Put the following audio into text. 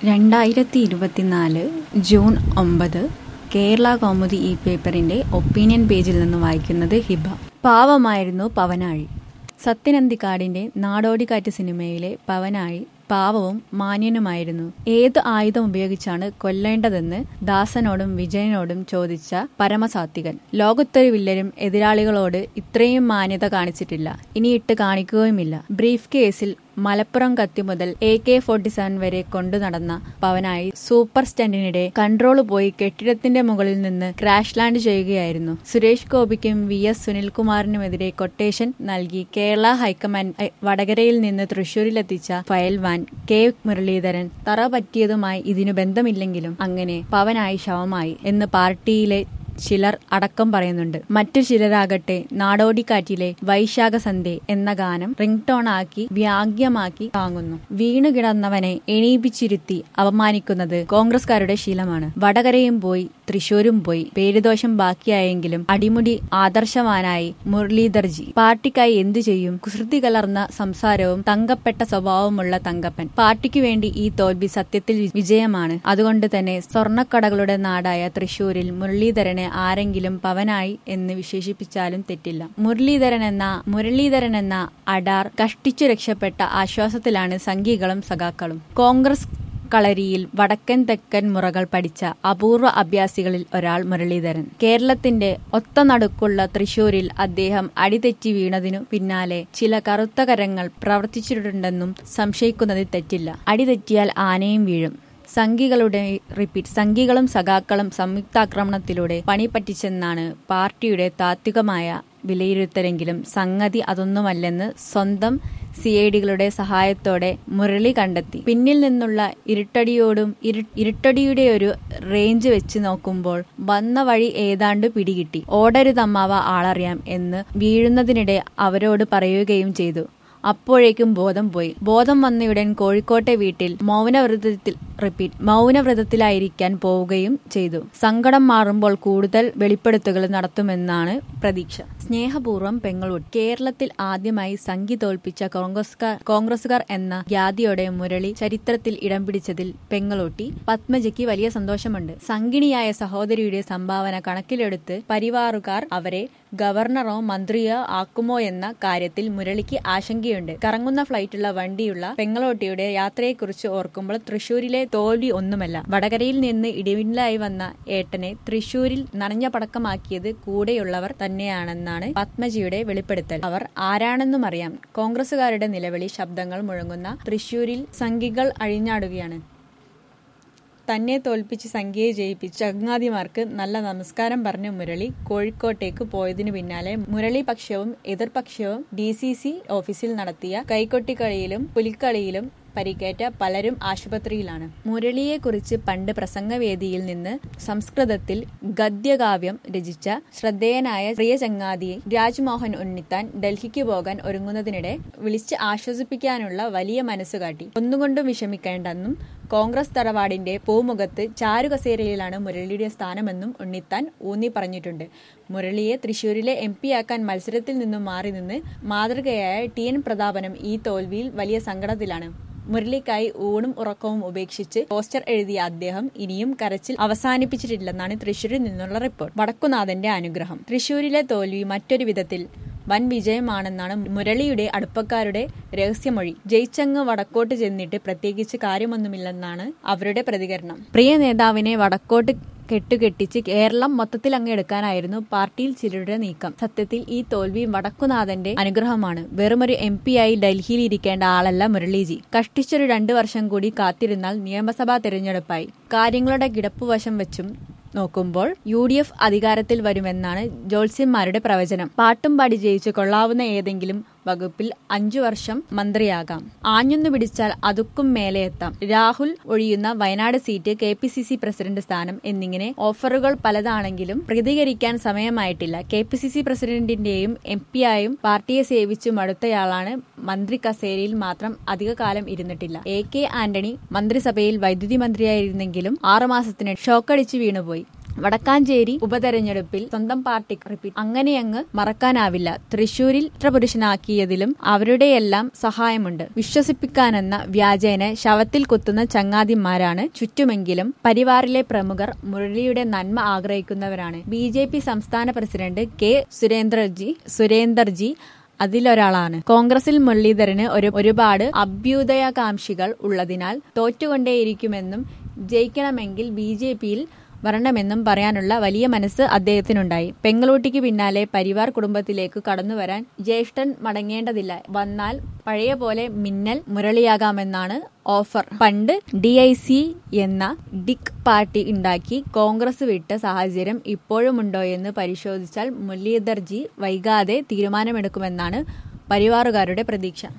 രണ്ടായിരത്തി ഇരുപത്തിനാല് ജൂൺ ഒമ്പത് കേരള കൗമുദി ഈ പേപ്പറിന്റെ ഒപ്പീനിയൻ പേജിൽ നിന്ന് വായിക്കുന്നത് ഹിബ പാവമായിരുന്നു പവനാഴി സത്യനന്ദിക്കാടിന്റെ നാടോടിക്കാറ്റ് സിനിമയിലെ പവനാഴി പാവവും മാന്യനുമായിരുന്നു ഏത് ആയുധം ഉപയോഗിച്ചാണ് കൊല്ലേണ്ടതെന്ന് ദാസനോടും വിജയനോടും ചോദിച്ച പരമസാത്വികൻ ലോകത്തൊരു വില്ലരും എതിരാളികളോട് ഇത്രയും മാന്യത കാണിച്ചിട്ടില്ല ഇനി ഇട്ട് കാണിക്കുകയുമില്ല ബ്രീഫ് കേസിൽ മലപ്പുറം കത്തി മുതൽ എ കെ ഫോർട്ടി സെവൻ വരെ കൊണ്ടു നടന്ന പവനായി സൂപ്പർ സ്റ്റണ്ടിനിടെ കൺട്രോൾ പോയി കെട്ടിടത്തിന്റെ മുകളിൽ നിന്ന് ക്രാഷ് ലാൻഡ് ചെയ്യുകയായിരുന്നു സുരേഷ് ഗോപിക്കും വി എസ് സുനിൽകുമാറിനുമെതിരെ കൊട്ടേഷൻ നൽകി കേരള ഹൈക്കമാൻഡ് വടകരയിൽ നിന്ന് തൃശൂരിലെത്തിച്ച ഫയൽ വാൻ കെ മുരളീധരൻ തറ പറ്റിയതുമായി ഇതിനു ബന്ധമില്ലെങ്കിലും അങ്ങനെ പവനായി ശവമായി എന്ന് പാർട്ടിയിലെ ചിലർ അടക്കം പറയുന്നുണ്ട് മറ്റു ചിലരാകട്ടെ നാടോടിക്കാറ്റിലെ വൈശാഖ സന്ധ്യ എന്ന ഗാനം റിംഗ് ടോൺ ആക്കി വ്യാഗ്യമാക്കി വാങ്ങുന്നു വീണു കിടന്നവനെ എണീപ്പിച്ചിരുത്തി അപമാനിക്കുന്നത് കോൺഗ്രസ്കാരുടെ ശീലമാണ് വടകരയും പോയി തൃശൂരും പോയി പേരുദോഷം ബാക്കിയായെങ്കിലും അടിമുടി ആദർശവാനായി മുരളീധർജി പാർട്ടിക്കായി എന്തു ചെയ്യും കുസൃതി കലർന്ന സംസാരവും തങ്കപ്പെട്ട സ്വഭാവമുള്ള തങ്കപ്പൻ പാർട്ടിക്ക് വേണ്ടി ഈ തോൽവി സത്യത്തിൽ വിജയമാണ് അതുകൊണ്ട് തന്നെ സ്വർണ്ണക്കടകളുടെ നാടായ തൃശൂരിൽ മുരളീധരനെ ആരെങ്കിലും പവനായി എന്ന് വിശേഷിപ്പിച്ചാലും തെറ്റില്ല മുരളീധരൻ എന്ന മുരളീധരൻ എന്ന അഡാർ കഷ്ടിച്ചു രക്ഷപ്പെട്ട ആശ്വാസത്തിലാണ് സംഘികളും സഖാക്കളും കോൺഗ്രസ് കളരിയിൽ വടക്കൻ തെക്കൻ മുറകൾ പഠിച്ച അപൂർവ അഭ്യാസികളിൽ ഒരാൾ മുരളീധരൻ കേരളത്തിന്റെ ഒത്ത നടുക്കുള്ള തൃശൂരിൽ അദ്ദേഹം അടിതെറ്റി വീണതിനു പിന്നാലെ ചില കറുത്ത കരങ്ങൾ പ്രവർത്തിച്ചിട്ടുണ്ടെന്നും സംശയിക്കുന്നതിൽ തെറ്റില്ല അടിതെറ്റിയാൽ ആനയും വീഴും സംഘികളുടെ റിപ്പീറ്റ് സംഘികളും സഖാക്കളും സംയുക്താക്രമണത്തിലൂടെ പണി പറ്റിച്ചെന്നാണ് പാർട്ടിയുടെ താത്വികമായ വിലയിരുത്തലെങ്കിലും സംഗതി അതൊന്നുമല്ലെന്ന് സ്വന്തം സി ഐ ഡികളുടെ സഹായത്തോടെ മുരളി കണ്ടെത്തി പിന്നിൽ നിന്നുള്ള ഇരുട്ടടിയോടും ഇരുട്ടടിയുടെ ഒരു റേഞ്ച് വെച്ച് നോക്കുമ്പോൾ വന്ന വഴി ഏതാണ്ട് പിടികിട്ടി ഓടരുതമ്മാവ ആളറിയാം എന്ന് വീഴുന്നതിനിടെ അവരോട് പറയുകയും ചെയ്തു അപ്പോഴേക്കും ബോധം പോയി ബോധം വന്നയുടൻ കോഴിക്കോട്ടെ വീട്ടിൽ മൗനവ്രതത്തിൽ റിപ്പീറ്റ് മൗനവ്രതത്തിലായിരിക്കാൻ പോവുകയും ചെയ്തു സങ്കടം മാറുമ്പോൾ കൂടുതൽ വെളിപ്പെടുത്തുകൾ നടത്തുമെന്നാണ് പ്രതീക്ഷ സ്നേഹപൂർവ്വം പെങ്ങളൂർ കേരളത്തിൽ ആദ്യമായി സംഘി തോൽപ്പിച്ച കോൺഗ്രസ്കാർ കോൺഗ്രസുകാർ എന്ന ഖ്യാതിയോടെ മുരളി ചരിത്രത്തിൽ ഇടം പിടിച്ചതിൽ പെങ്ങളൂട്ടി പത്മജയ്ക്ക് വലിയ സന്തോഷമുണ്ട് സംഗിണിയായ സഹോദരിയുടെ സംഭാവന കണക്കിലെടുത്ത് പരിവാറുകാർ അവരെ ഗവർണറോ മന്ത്രിയോ ആക്കുമോ എന്ന കാര്യത്തിൽ മുരളിക്ക് ആശങ്കയുണ്ട് കറങ്ങുന്ന ഫ്ലൈറ്റുള്ള വണ്ടിയുള്ള പെങ്ങളോട്ടിയുടെ യാത്രയെക്കുറിച്ച് ഓർക്കുമ്പോൾ തൃശൂരിലെ തോൽവി ഒന്നുമല്ല വടകരയിൽ നിന്ന് ഇടിവില്ലായി വന്ന ഏട്ടനെ തൃശൂരിൽ നനഞ്ഞ പടക്കമാക്കിയത് കൂടെയുള്ളവർ തന്നെയാണെന്നാണ് പത്മജിയുടെ വെളിപ്പെടുത്തൽ അവർ ആരാണെന്നും അറിയാം കോൺഗ്രസുകാരുടെ നിലവിളി ശബ്ദങ്ങൾ മുഴങ്ങുന്ന തൃശൂരിൽ സംഘികൾ അഴിഞ്ഞാടുകയാണ് തന്നെ തോൽപ്പിച്ച് സംഖ്യയെ ജയിപ്പിച്ച ചങ്ങാതിമാർക്ക് നല്ല നമസ്കാരം പറഞ്ഞ മുരളി കോഴിക്കോട്ടേക്ക് പോയതിനു പിന്നാലെ മുരളി പക്ഷവും എതിർപക്ഷവും ഡി സി സി ഓഫീസിൽ നടത്തിയ കൈക്കൊട്ടിക്കളിയിലും പുലിക്കളിയിലും പരിക്കേറ്റ പലരും ആശുപത്രിയിലാണ് മുരളിയെക്കുറിച്ച് പണ്ട് പ്രസംഗവേദിയിൽ നിന്ന് സംസ്കൃതത്തിൽ ഗദ്യകാവ്യം രചിച്ച ശ്രദ്ധേയനായ പ്രിയ ചങ്ങാതിയെ രാജ്മോഹൻ ഉണ്ണിത്താൻ ഡൽഹിക്ക് പോകാൻ ഒരുങ്ങുന്നതിനിടെ വിളിച്ച് ആശ്വസിപ്പിക്കാനുള്ള വലിയ മനസ്സുകാട്ടി ഒന്നുകൊണ്ടും വിഷമിക്കേണ്ടെന്നും കോൺഗ്രസ് തറവാടിന്റെ പൂമുഖത്ത് ചാരുകസേരയിലാണ് മുരളിയുടെ സ്ഥാനമെന്നും ഉണ്ണിത്താൻ ഊന്നി പറഞ്ഞിട്ടുണ്ട് മുരളിയെ തൃശൂരിലെ എം പിയാക്കാൻ മത്സരത്തിൽ നിന്നും മാറി നിന്ന് മാതൃകയായ ടി എൻ പ്രതാപനം ഈ തോൽവിയിൽ വലിയ സങ്കടത്തിലാണ് മുരളിക്കായി ഊണും ഉറക്കവും ഉപേക്ഷിച്ച് പോസ്റ്റർ എഴുതിയ അദ്ദേഹം ഇനിയും കരച്ചിൽ അവസാനിപ്പിച്ചിട്ടില്ലെന്നാണ് തൃശൂരിൽ നിന്നുള്ള റിപ്പോർട്ട് വടക്കുനാഥന്റെ അനുഗ്രഹം തൃശൂരിലെ തോൽവി മറ്റൊരു വിധത്തിൽ വൻ വിജയമാണെന്നാണ് മുരളിയുടെ അടുപ്പക്കാരുടെ രഹസ്യമൊഴി ജയിച്ചങ്ങ് വടക്കോട്ട് ചെന്നിട്ട് പ്രത്യേകിച്ച് കാര്യമൊന്നുമില്ലെന്നാണ് അവരുടെ പ്രതികരണം പ്രിയ നേതാവിനെ വടക്കോട്ട് കെട്ടുകെട്ടിച്ച് കേരളം മൊത്തത്തിൽ അങ്ങ് എടുക്കാനായിരുന്നു പാർട്ടിയിൽ ചിലരുടെ നീക്കം സത്യത്തിൽ ഈ തോൽവി വടക്കുനാഥന്റെ അനുഗ്രഹമാണ് വെറുമൊരു എം പി ആയി ഡൽഹിയിൽ ഇരിക്കേണ്ട ആളല്ല മുരളീജി കഷ്ടിച്ചൊരു രണ്ടു വർഷം കൂടി കാത്തിരുന്നാൽ നിയമസഭാ തെരഞ്ഞെടുപ്പായി കാര്യങ്ങളുടെ കിടപ്പുവശം വെച്ചും നോക്കുമ്പോൾ യു ഡി എഫ് അധികാരത്തിൽ വരുമെന്നാണ് ജോത്സ്യന്മാരുടെ പ്രവചനം പാട്ടും പാടി ജയിച്ച് കൊള്ളാവുന്ന ഏതെങ്കിലും വകുപ്പിൽ അഞ്ചു വർഷം മന്ത്രിയാകാം ആഞ്ഞൊന്നു പിടിച്ചാൽ അതുക്കും മേലെ എത്താം രാഹുൽ ഒഴിയുന്ന Wayanad seat K P C C president സ്ഥാനം എന്നിങ്ങനെ ഓഫറുകൾ പലതാണെങ്കിലും പ്രതികരിക്കാൻ സമയമായിട്ടില്ല കെ പി സി സി പ്രസിഡന്റിന്റെയും എം പിയായും പാർട്ടിയെ സേവിച്ചു മടുത്തയാളാണ് മന്ത്രി കസേരയിൽ മാത്രം അധികകാലം ഇരുന്നിട്ടില്ല എ കെ ആന്റണി മന്ത്രിസഭയിൽ വൈദ്യുതി മന്ത്രിയായിരുന്നെങ്കിലും ആറുമാസത്തിന് ഷോക്കടിച്ച് വീണുപോയി വടക്കാഞ്ചേരി ഉപതെരഞ്ഞെടുപ്പിൽ സ്വന്തം പാർട്ടി റിപ്പീറ്റ് അങ്ങനെയങ്ങ് മറക്കാനാവില്ല തൃശൂരിൽ പുരുഷനാക്കിയതിലും അവരുടെയെല്ലാം സഹായമുണ്ട് വിശ്വസിപ്പിക്കാനെന്ന വ്യാജേന ശവത്തിൽ കുത്തുന്ന ചങ്ങാതിമാരാണ് ചുറ്റുമെങ്കിലും പരിവാറിലെ പ്രമുഖർ മുരളിയുടെ നന്മ ആഗ്രഹിക്കുന്നവരാണ് ബി ജെ പി സംസ്ഥാന പ്രസിഡന്റ് കെ സുരേന്ദ്രജി സുരേന്ദർജി അതിലൊരാളാണ് കോൺഗ്രസിൽ മുരളീധരന് ഒരു ഒരുപാട് അഭ്യുദയകാംക്ഷികൾ ഉള്ളതിനാൽ തോറ്റുകൊണ്ടേയിരിക്കുമെന്നും ജയിക്കണമെങ്കിൽ ബി ജെ പിയിൽ വരണമെന്നും പറയാനുള്ള വലിയ മനസ്സ് അദ്ദേഹത്തിനുണ്ടായി പെങ്ങളൂട്ടിക്ക് പിന്നാലെ പരിവാർ കുടുംബത്തിലേക്ക് കടന്നുവരാൻ ജ്യേഷ്ഠൻ മടങ്ങേണ്ടതില്ല വന്നാൽ പഴയ പോലെ മിന്നൽ മുരളിയാകാമെന്നാണ് ഓഫർ പണ്ട് ഡി ഐ സി എന്ന ഡിക് പാർട്ടി ഉണ്ടാക്കി കോൺഗ്രസ് വിട്ട സാഹചര്യം ഇപ്പോഴുമുണ്ടോയെന്ന് പരിശോധിച്ചാൽ മുരളീധർജി വൈകാതെ തീരുമാനമെടുക്കുമെന്നാണ് പരിവാറുകാരുടെ പ്രതീക്ഷ